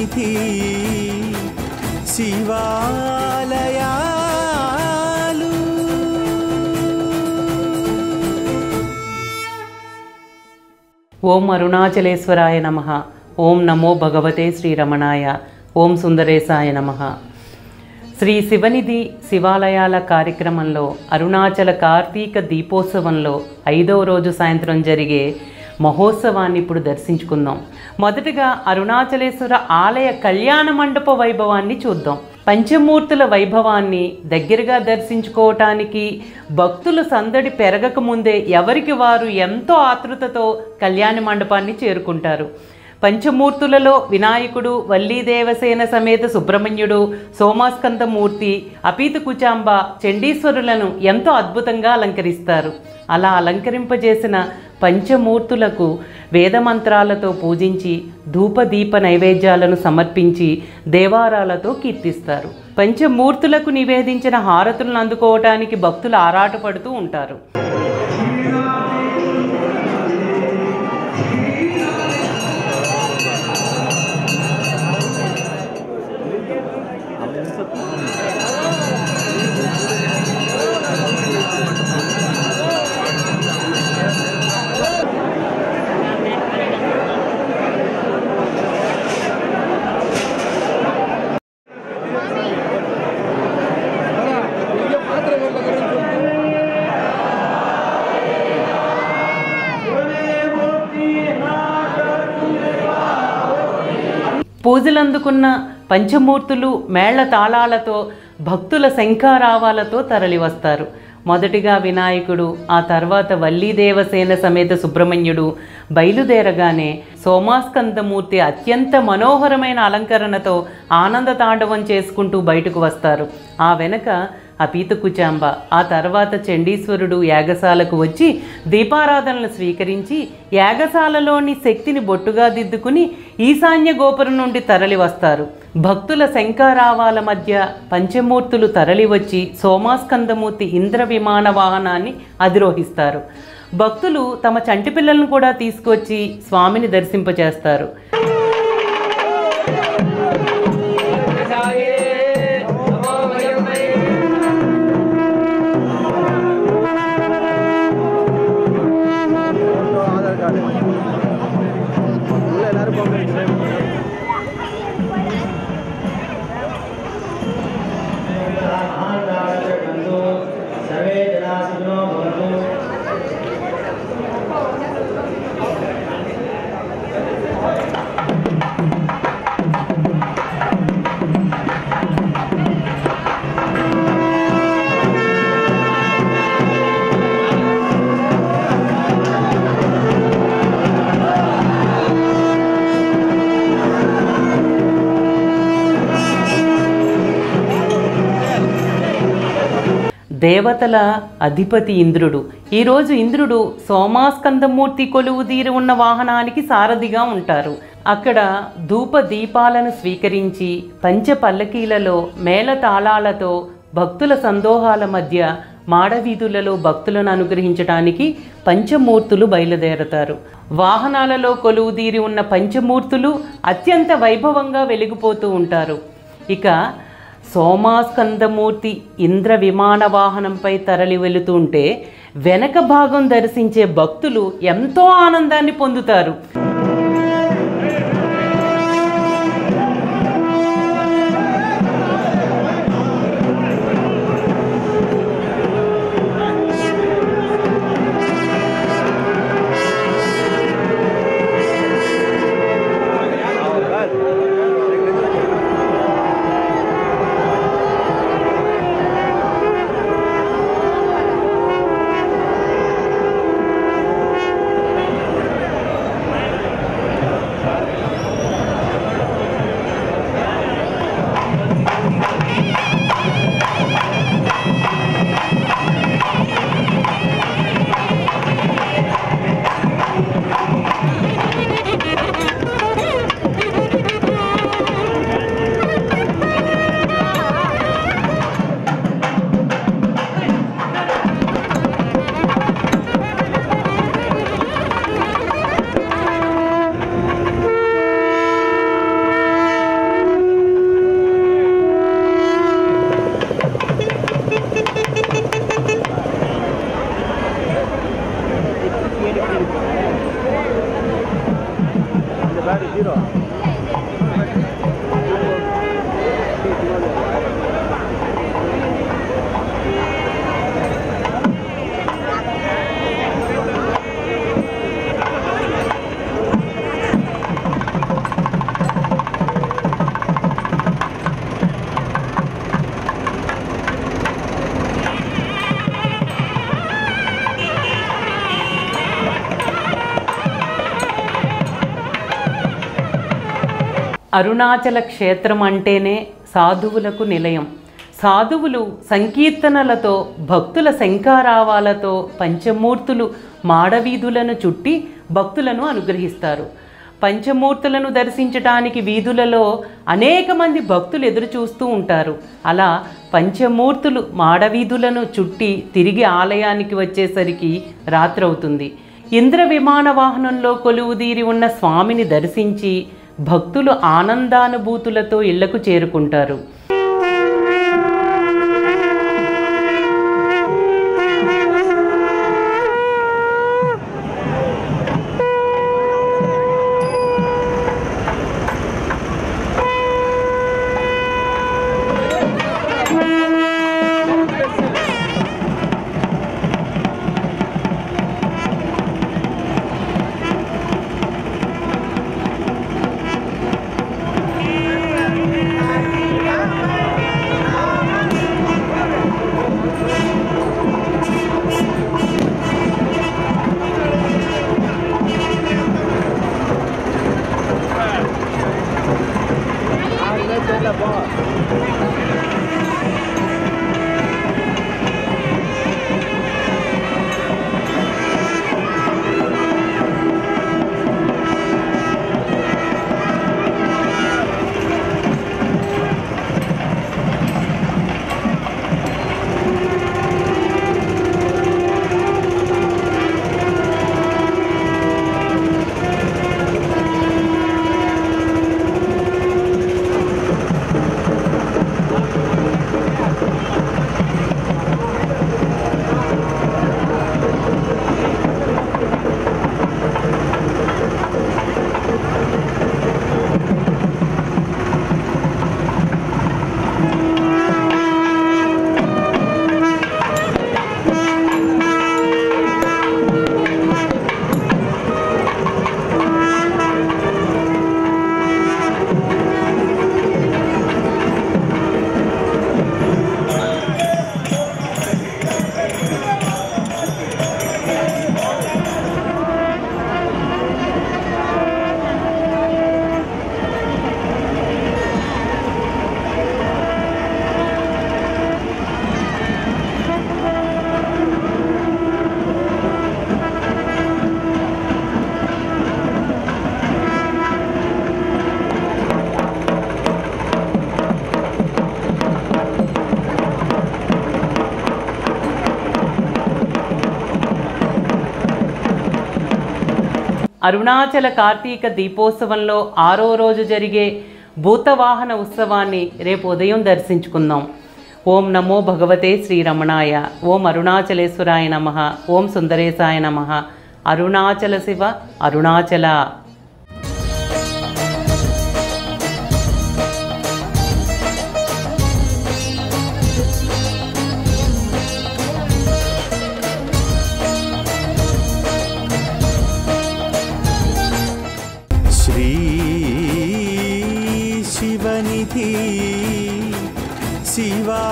సన్నిధి శివాలయాలు ఓం అరుణాచలేశ్వరాయ నమ ఓం నమో భగవతే శ్రీరమణాయ ఓం సుందరేశాయ నమ శ్రీ శివనిధి శివాలయాల కార్యక్రమంలో అరుణాచల కార్తీక దీపోత్సవంలో ఐదవ రోజు సాయంత్రం జరిగే మహోత్సవాన్ని ఇప్పుడు దర్శించుకుందాం మొదటగా అరుణాచలేశ్వర ఆలయ కళ్యాణ మండప వైభవాన్ని చూద్దాం పంచమూర్తుల వైభవాన్ని దగ్గరగా దర్శించుకోవటానికి భక్తుల సందడి పెరగక ముందే ఎవరికి వారు ఎంతో ఆతృతతో కళ్యాణ మండపాన్ని చేరుకుంటారు పంచమూర్తులలో వినాయకుడు వల్లీ దేవసేన సమేత సుబ్రహ్మణ్యుడు సోమాస్కందమూర్తి అపీత కుచాంబ చండీశ్వరులను ఎంతో అద్భుతంగా అలంకరిస్తారు అలా అలంకరింపజేసిన పంచమూర్తులకు వేదమంత్రాలతో పూజించి ధూపదీప నైవేద్యాలను సమర్పించి దేవారాలతో కీర్తిస్తారు పంచమూర్తులకు నివేదించిన హారతులను అందుకోవటానికి భక్తులు ఆరాటపడుతూ ఉంటారు పూజలందుకున్న పంచమూర్తులు మేళ్ల తాళాలతో భక్తుల శంఖారావాలతో తరలివస్తారు మొదటిగా వినాయకుడు ఆ తర్వాత వల్లీదేవసేన సమేత సుబ్రహ్మణ్యుడు బయలుదేరగానే సోమాస్కందమూర్తి అత్యంత మనోహరమైన అలంకరణతో ఆనంద తాండవం చేసుకుంటూ బయటకు వస్తారు ఆ వెనక అపీత కుచాంబ ఆ తర్వాత చండీశ్వరుడు యాగశాలకు వచ్చి దీపారాధనలు స్వీకరించి యాగశాలలోని శక్తిని బొట్టుగా దిద్దుకుని ఈశాన్య గోపురం నుండి తరలి వస్తారు భక్తుల శంఖారావాల మధ్య పంచమూర్తులు తరలివచ్చి సోమాస్కందమూర్తి ఇంద్ర విమాన వాహనాన్ని అధిరోహిస్తారు భక్తులు తమ చంటి పిల్లలను కూడా తీసుకొచ్చి స్వామిని దర్శింపచేస్తారు దేవతల అధిపతి ఇంద్రుడు ఈరోజు ఇంద్రుడు సోమాస్కందమూర్తి కొలువు తీరి ఉన్న వాహనానికి సారథిగా ఉంటారు అక్కడ ధూప దీపాలను స్వీకరించి పంచ పల్లకీలలో మేళ తాళాలతో భక్తుల సందోహాల మధ్య మాడవీధులలో భక్తులను అనుగ్రహించడానికి పంచమూర్తులు బయలుదేరతారు వాహనాలలో కొలువుదీరి ఉన్న పంచమూర్తులు అత్యంత వైభవంగా వెలిగిపోతూ ఉంటారు ఇక సోమాస్కందమూర్తి ఇంద్ర విమాన వాహనంపై తరలి వెళుతుంటే వెనక భాగం దర్శించే భక్తులు ఎంతో ఆనందాన్ని పొందుతారు అరుణాచల క్షేత్రం అంటేనే సాధువులకు నిలయం సాధువులు సంకీర్తనలతో భక్తుల శంఖారావాలతో పంచమూర్తులు మాడవీధులను చుట్టి భక్తులను అనుగ్రహిస్తారు పంచమూర్తులను దర్శించటానికి వీధులలో అనేక మంది భక్తులు ఎదురు చూస్తూ ఉంటారు అలా పంచమూర్తులు మాడవీధులను చుట్టి తిరిగి ఆలయానికి వచ్చేసరికి రాత్రవుతుంది ఇంద్ర విమాన వాహనంలో కొలువుదీరి ఉన్న స్వామిని దర్శించి భక్తులు ఆనందానుభూతులతో ఇళ్లకు చేరుకుంటారు అరుణాచల కార్తీక దీపోత్సవంలో ఆరో రోజు జరిగే భూతవాహన ఉత్సవాన్ని రేపు ఉదయం దర్శించుకుందాం ఓం నమో భగవతే శ్రీరమణాయ ఓం అరుణాచలేశ్వరాయ నమ ఓం సుందరేశాయ నమ అరుణాచల శివ అరుణాచల श्री शिवनिधि शिवा